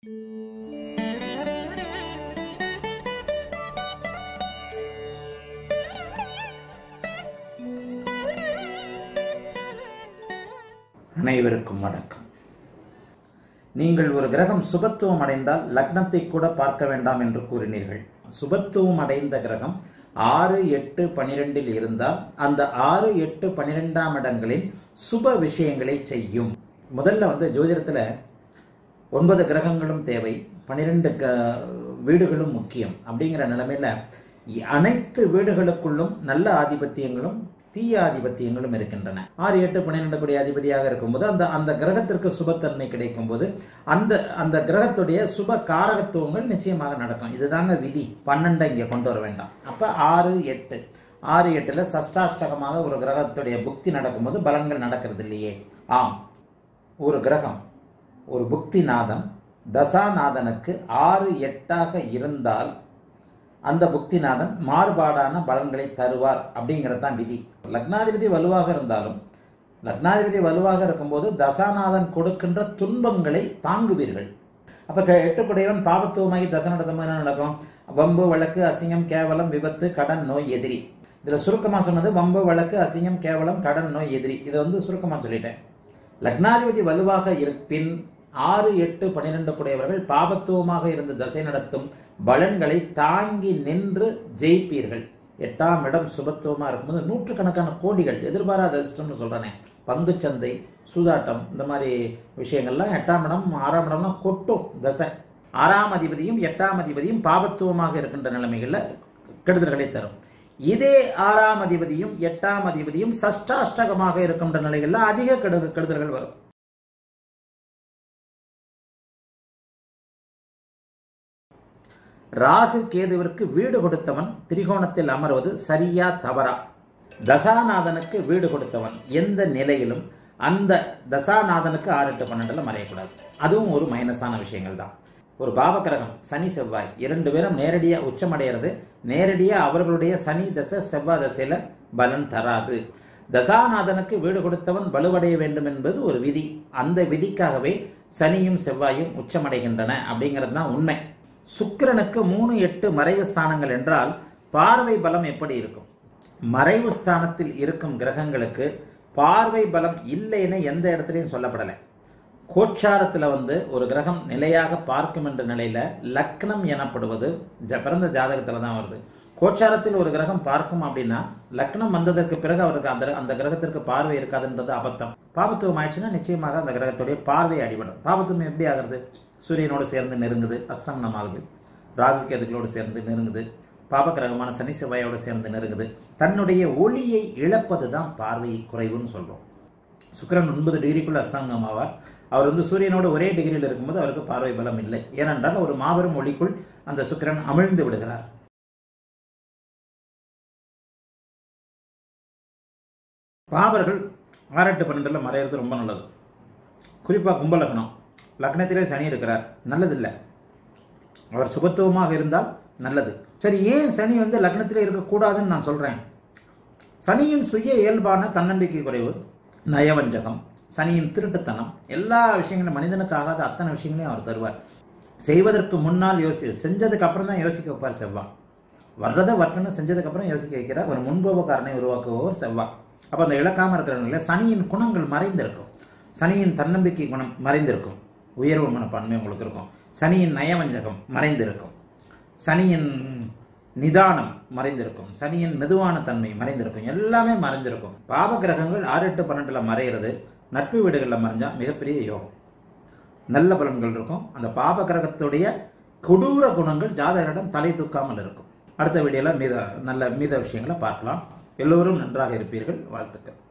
அனைவருக்கும் வணக்கம் நீங்கள் ஒரு கிரகம் சுபத்துவம் அடைந்தால் லக்னத்தை கூட பார்க்க வேண்டாம் என்று கூறினீர்கள் சுபத்துவம் அடைந்த கிரகம் ஆறு எட்டு பனிரெண்டில் இருந்தால் அந்த ஆறு எட்டு பனிரெண்டாம் இடங்களில் சுப விஷயங்களை செய்யும் முதல்ல வந்து ஜோதிடத்தில் ஒன்பது கிரகங்களும் தேவை பன்னிரெண்டு க வீடுகளும் முக்கியம் அப்படிங்கிற நிலைமையில இ- அனைத்து வீடுகளுக்குள்ளும் நல்ல ஆதிபத்தியங்களும் தீய ஆதிபத்தியங்களும் இருக்கின்றன ஆறு எட்டு பன்னிரெண்டு கூடிய அதிபதியாக இருக்கும்போது அந்த அந்த கிரகத்திற்கு சுபத்தன்மை கிடைக்கும் போது அந்த அந்த கிரகத்துடைய சுப காரகத்துவங்கள் நிச்சயமாக நடக்கும் இதுதாங்க விதி பன்னெண்டை இங்கே கொண்டு வர வேண்டாம் அப்ப ஆறு எட்டு ஆறு எட்டுல சஷ்டாஷ்டகமாக ஒரு கிரகத்துடைய புக்தி நடக்கும்போது பலன்கள் நடக்கிறது இல்லையே ஆம் ஒரு கிரகம் ஒரு புக்திநாதன் தசாநாதனுக்கு ஆறு எட்டாக இருந்தால் அந்த புக்திநாதன் மாறுபாடான பலன்களை தருவார் அப்படிங்கிறது தான் விதி லக்னாதிபதி வலுவாக இருந்தாலும் லக்னாதிபதி வலுவாக இருக்கும்போது தசாநாதன் கொடுக்கின்ற துன்பங்களை தாங்குவீர்கள் அப்ப க- எட்டுக்குடையவன் பாவத்துவமாகி தசை நடத்தும் என்ன நடக்கும் வம்பு வழக்கு அசிங்கம் கேவலம் விபத்து கடன் நோய் எதிரி இதுல சுருக்கமா சொன்னது வம்பு வழக்கு அசிங்கம் கேவலம் கடன் நோய் எதிரி இதை வந்து சுருக்கமா சொல்லிட்டேன் லக்னாதிபதி வலுவாக இருப்பின் ஆறு எட்டு பன்னிரெண்டு கூடியவர்கள் பாபத்துவமாக இருந்து தசை நடத்தும் பலன்களை தாங்கி நின்று ஜெயிப்பீர்கள் எட்டாம் இடம் சுபத்துவமா இருக்கும்போது நூற்றுக்கணக்கான கோடிகள் எதிர்பாராத அதிர்ஷ்டம்னு சொல்றேனே பங்குச்சந்தை சூதாட்டம் இந்த மாதிரி விஷயங்கள்லாம் எட்டாம் இடம் ஆறாம் இடம்லாம் கொட்டும் தசை ஆறாம் அதிபதியும் எட்டாம் அதிபதியும் பாபத்துவமாக இருக்கின்ற நிலைமைகள்ல கெடுதல்களை தரும் இதே ஆறாம் அதிபதியும் எட்டாம் அதிபதியும் சஷ்டாஷ்டகமாக இருக்கின்ற நிலைகள்ல அதிக கெடு கெடுதல்கள் வரும் ராகு கேதுவிற்கு வீடு கொடுத்தவன் திரிகோணத்தில் அமர்வது சரியா தவறா தசாநாதனுக்கு வீடு கொடுத்தவன் எந்த நிலையிலும் அந்த தசாநாதனுக்கு ஆறு எட்டு பன்னெண்டுல மறையக்கூடாது அதுவும் ஒரு மைனஸான விஷயங்கள் தான் ஒரு பாவகிரகம் சனி செவ்வாய் இரண்டு பேரும் நேரடியா உச்சமடைகிறது நேரடியா அவர்களுடைய சனி தசை செவ்வாய் தசையில பலன் தராது தசாநாதனுக்கு வீடு கொடுத்தவன் வலுவடைய வேண்டும் என்பது ஒரு விதி அந்த விதிக்காகவே சனியும் செவ்வாயும் உச்சமடைகின்றன அப்படிங்கிறது தான் உண்மை சுக்கிரனுக்கு மூணு எட்டு மறைவு ஸ்தானங்கள் என்றால் பார்வை பலம் எப்படி இருக்கும் மறைவு ஸ்தானத்தில் இருக்கும் கிரகங்களுக்கு பார்வை பலம் இல்லைன்னு எந்த இடத்துலையும் சொல்லப்படலை கோட்சாரத்தில் வந்து ஒரு கிரகம் நிலையாக பார்க்கும் என்ற நிலையில லக்னம் எனப்படுவது ஜ- பிறந்த ஜாதகத்துல தான் வருது கோட்சாரத்தில் ஒரு கிரகம் பார்க்கும் அப்படின்னா லக்னம் வந்ததற்கு பிறகு அவருக்கு அந்த அந்த கிரகத்திற்கு பார்வை இருக்காதுன்றது அபத்தம் பாபத்துவம் ஆயிடுச்சுன்னா நிச்சயமாக அந்த கிரகத்துடைய பார்வை அடிபடும் பாபத்துவம் எப்படி ஆகுறது சூரியனோடு சேர்ந்து நெருங்குது அஸ்தமனம் ஆகுது ராகு கேதுகளோடு சேர்ந்து நெருங்குது பாபகிரகமான சனி செவ்வாயோடு சேர்ந்து நெருங்குது தன்னுடைய ஒளியை இழப்பது தான் பார்வை குறைவுன்னு சொல்றோம் சுக்கிரன் ஒன்பது டிகிரிக்குள்ள அஸ்தாங்கம் ஆவார் அவர் வந்து சூரியனோடு ஒரே டிகிரியில் இருக்கும்போது அவருக்கு பார்வை பலம் இல்லை ஏனென்றால் ஒரு மாபெரும் ஒளிக்குள் அந்த சுக்கிரன் அமிழ்ந்து விடுகிறார் பாபர்கள் ஆறு எட்டு பன்னெண்டுல மறையிறது ரொம்ப நல்லது குறிப்பாக கும்ப லக்னம் லக்னத்திலே சனி இருக்கிறார் நல்லதில்லை அவர் சுபத்துவமாக இருந்தால் நல்லது சரி ஏன் சனி வந்து லக்னத்திலே இருக்கக்கூடாதுன்னு நான் சொல்றேன் சனியின் சுய இயல்பான தன்னம்பிக்கை குறைவு நயவஞ்சகம் சனியின் திருட்டுத்தனம் எல்லா விஷயங்களும் மனிதனுக்கு ஆகாத அத்தனை விஷயங்களையும் அவர் தருவார் செய்வதற்கு முன்னால் யோசி செஞ்சதுக்கு அப்புறம் தான் யோசிக்க வைப்பார் செவ்வாய் வர்றதை வட்டணும் செஞ்சதுக்கு அப்புறம் யோசிக்க வைக்கிறார் ஒரு முன்போபக்காரனை உருவாக்குபவர் செவ்வாய் அப்போ அந்த இழக்காம இருக்கிறவங்கள சனியின் குணங்கள் மறைந்திருக்கும் சனியின் தன்னம்பிக்கை குணம் மறைந்திருக்கும் உயர்வு மனப்பான்மை உங்களுக்கு இருக்கும் சனியின் நயவஞ்சகம் மறைந்திருக்கும் சனியின் நிதானம் மறைந்திருக்கும் சனியின் மெதுவான தன்மை மறைந்திருக்கும் எல்லாமே மறைஞ்சிருக்கும் பாப கிரகங்கள் ஆறு எட்டு பன்னெண்டுல மறையிறது நட்பு வீடுகளில் மறைஞ்சா மிகப்பெரிய யோகம் நல்ல பலன்கள் இருக்கும் அந்த பாப கிரகத்துடைய கொடூர குணங்கள் ஜாதகரிடம் தலை தூக்காமல் இருக்கும் அடுத்த வீடியோல மீத நல்ல மீத விஷயங்களை பார்க்கலாம் எல்லோரும் நன்றாக இருப்பீர்கள் வாழ்த்துக்கள்